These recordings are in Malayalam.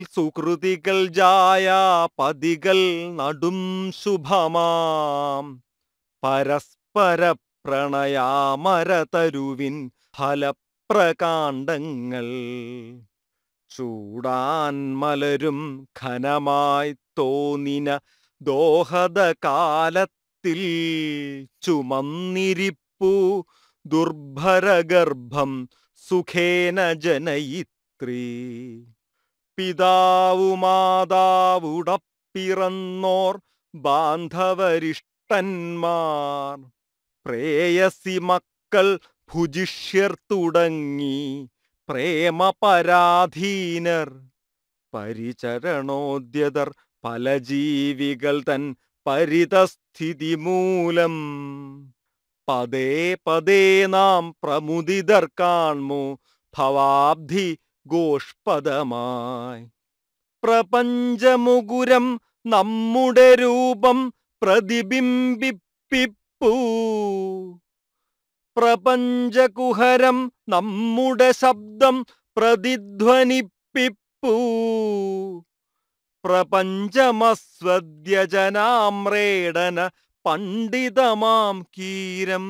സുകൃതികൾ ജായ പതികൾ നടും ശുഭമാം പരസ്പര പ്രണയാമരതരുവിൻ ഫലപ്രകാണ്ഡങ്ങൾ ചൂടാൻ മലരും ഘനമായി തോന്നിന ദോഹദ കാലത്തിൽ ചുമന്നിരിപ്പു ദുർഭരഗർഭം സുഖേന ജനയിത്രീ പിതാവു മാതാവുടപ്പിറന്നോർ ബാന്ധവരിഷ്ടന്മാർ പ്രേയസി മക്കൾ ഭുജിഷ്യർ തുടങ്ങി പ്രേമപരാധീനർ പരിചരണോദ്യതർ പല ജീവികൾ തൻ പരിതസ്ഥിതി മൂലം പതേ പതേ നാം പ്രമുദിതർ കാൺമു ഭവാബ്ധി ഗോഷ്പദമായി പ്രപഞ്ചമുകുരം നമ്മുടെ രൂപം പ്രതിബിംബിപ്പിപ്പൂ പ്രപഞ്ചകുഹരം നമ്മുടെ ശബ്ദം പ്രതിധ്വനിപ്പിപ്പൂ പ്രപഞ്ചമസ്വദ്യജനാമ്രേടന പണ്ഡിതമാം കീരം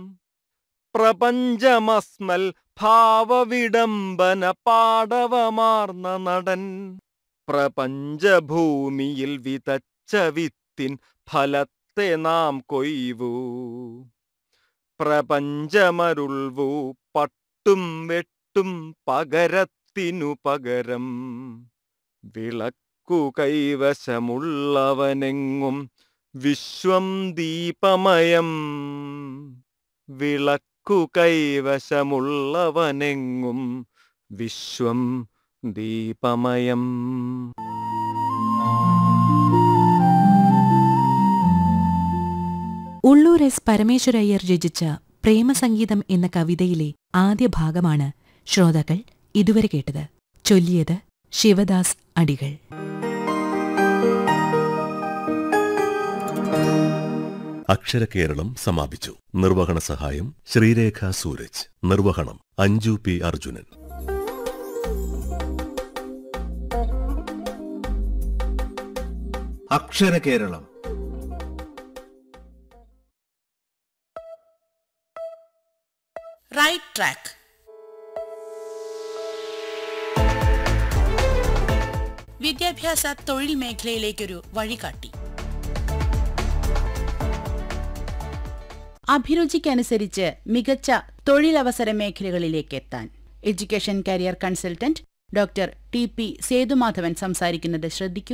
പ്രപഞ്ചമസ്മൽ ഭാവവിഡംബന പാടവമാർന്ന നടൻ പ്രപഞ്ചഭൂമിയിൽ വിതച്ച വിത്തിൻ ഫലത്തെ നാം കൊയ്വൂ പ്രപഞ്ചമരുൾവൂ പട്ടും വെട്ടും പകരത്തിനു പകരം വിളക്കു കൈവശമുള്ളവനെങ്ങും വിശ്വം ദീപമയം വിളക്കു കൈവശമുള്ളവനെങ്ങും വിശ്വം ദീപമയം ഉള്ളൂർ എസ് പരമേശ്വരയ്യർ രചിച്ച പ്രേമസംഗീതം എന്ന കവിതയിലെ ആദ്യ ഭാഗമാണ് ശ്രോതാക്കൾ ഇതുവരെ കേട്ടത് ചൊല്ലിയത് ശിവദാസ് അടികൾ അക്ഷരകേരളം സമാപിച്ചു നിർവഹണ സഹായം ശ്രീരേഖ സൂരജ് നിർവഹണം Anju P Arjunan Aksharakeralam right track വിദ്യാഭ്യാസ തൊഴിൽ മേഖലയിലേക്കൊരു വഴികാട്ടി അഭിരുചിക്കനുസരിച്ച് മികച്ച തൊഴിലവസര മേഖലകളിലേക്ക് എത്താൻ education career consultant doctor T P Sethumadhavan സംസാരിക്കുന്നത് ശ്രദ്ധിക്കൂ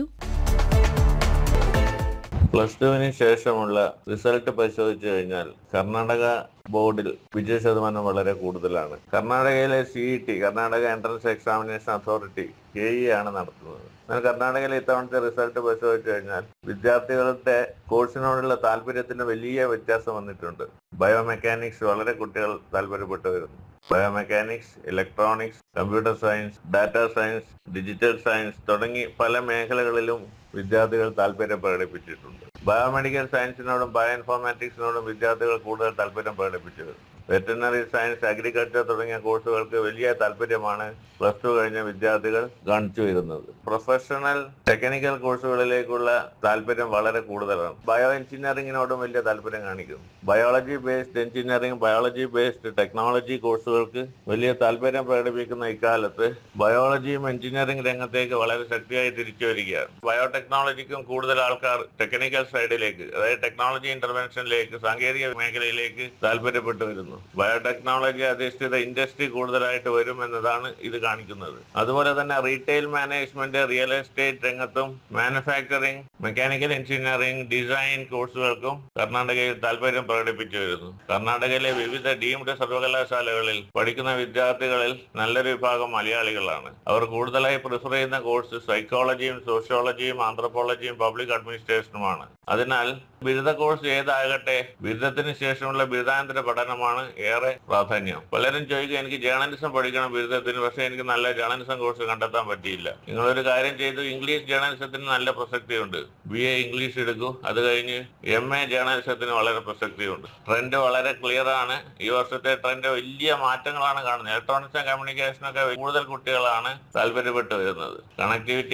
പ്ലസ് ടുവിന് ശേഷമുള്ള റിസൾട്ട് പരിശോധിച്ചു കഴിഞ്ഞാൽ കർണാടക ബോർഡിൽ വിജയ ശതമാനം വളരെ കൂടുതലാണ് കർണാടകയിലെ C E T Karnataka entrance examination authority K E ആണ് നടത്തുന്നത് എന്നാൽ കർണാടകയിലെ ഇത്തവണത്തെ റിസൾട്ട് പരിശോധിച്ചു കഴിഞ്ഞാൽ വിദ്യാർത്ഥികളുടെ കോഴ്സിനോടുള്ള താല്പര്യത്തിന് വലിയ വ്യത്യാസം വന്നിട്ടുണ്ട് ബയോമെക്കാനിക്സ് വളരെ കുട്ടികൾ താല്പര്യപ്പെട്ടു വരുന്നു biomechanics electronics computer science data science digital science തുടങ്ങി പല മേഖലകളിലും വിദ്യാർത്ഥികൾ താല്പര്യം പ്രകടിപ്പിച്ചിട്ടുണ്ട് ബയോമെഡിക്കൽ സയൻസിനോടും ബയോ ഇൻഫോർമാറ്റിക്സിനോടും വിദ്യാർത്ഥികൾ കൂടുതൽ താല്പര്യം പ്രകടിപ്പിച്ചത് വെറ്ററിനറി സയൻസ് അഗ്രികൾച്ചർ തുടങ്ങിയ കോഴ്സുകൾക്ക് വലിയ താല്പര്യമാണ് പ്ലസ് ടു കഴിഞ്ഞ വിദ്യാർത്ഥികൾ കാണിച്ചു വരുന്നത് പ്രൊഫഷണൽ ടെക്നിക്കൽ കോഴ്സുകളിലേക്കുള്ള താല്പര്യം വളരെ കൂടുതലാണ് ബയോ എഞ്ചിനീയറിംഗിനോടും വലിയ താല്പര്യം കാണിക്കുന്നു biology based engineering biology based technology കോഴ്സുകൾക്ക് വലിയ താല്പര്യം പ്രകടിപ്പിക്കുന്ന ഇക്കാലത്ത് ബയോളജിയും എഞ്ചിനീയറിംഗ് രംഗത്തേക്ക് വളരെ ശക്തിയായി തിരിച്ചു വരികയാണ് ബയോടെക്നോളജിക്കും കൂടുതൽ ആൾക്കാർ ടെക്നിക്കൽ സൈഡിലേക്ക് അതായത് ടെക്നോളജി ഇന്റർവെൻഷനിലേക്ക് സാങ്കേതിക മേഖലയിലേക്ക് താല്പര്യപ്പെട്ടു വരുന്നു ബയോടെക്നോളജി അധിഷ്ഠിത ഇൻഡസ്ട്രി കൂടുതലായിട്ട് വരും എന്നതാണ് ഇത് കാണിക്കുന്നത് അതുപോലെ തന്നെ റീറ്റെയിൽ മാനേജ്മെന്റ് റിയൽ എസ്റ്റേറ്റ് രംഗത്തും മാനുഫാക്ചറിംഗ് മെക്കാനിക്കൽ എഞ്ചിനീയറിംഗ് ഡിസൈൻ കോഴ്സുകൾക്കും കർണാടകയിൽ താല്പര്യം പ്രകടിപ്പിച്ചു വരുന്നു കർണാടകയിലെ വിവിധ ഡീംഡ് സർവകലാശാലകളിൽ പഠിക്കുന്ന വിദ്യാർത്ഥികളിൽ നല്ലൊരു വിഭാഗം മലയാളികളാണ് അവർ കൂടുതലായി പ്രിഫർ ചെയ്യുന്ന കോഴ്സ് സൈക്കോളജിയും സോഷ്യോളജിയും ആന്ത്രപ്പോളജിയും പബ്ലിക് അഡ്മിനിസ്ട്രേഷനുമാണ് അതിനാൽ ബിരുദ കോഴ്സ് ഏതാകട്ടെ ബിരുദത്തിന് ശേഷമുള്ള ബിരുദാനന്തര പഠനമാണ് ഏറെ പ്രാധാന്യം പലരും ചോദിക്കും എനിക്ക് ജേർണലിസം പഠിക്കണം ബിരുദത്തിന് പക്ഷേ എനിക്ക് നല്ല ജേർണലിസം കോഴ്സ് കണ്ടെത്താൻ പറ്റിയില്ല നിങ്ങളൊരു കാര്യം ചെയ്തു ഇംഗ്ലീഷ് ജേർണലിസത്തിന് നല്ല പ്രസക്തിയുണ്ട് ബി എ ഇംഗ്ലീഷ് എടുക്കൂ അത് കഴിഞ്ഞ് എം എ ജേർണലിസത്തിന് വളരെ പ്രസക്തിയുണ്ട് ട്രെൻഡ് വളരെ ക്ലിയർ ആണ് ഈ വർഷത്തെ ട്രെൻഡ് വലിയ മാറ്റങ്ങളാണ് കാണുന്നത് ഇലക്ട്രോണിക്സ് ആൻഡ് കമ്മ്യൂണിക്കേഷൻ ഒക്കെ കൂടുതൽ കുട്ടികളാണ് താല്പര്യപ്പെട്ടു വരുന്നത് കണക്ടിവിറ്റി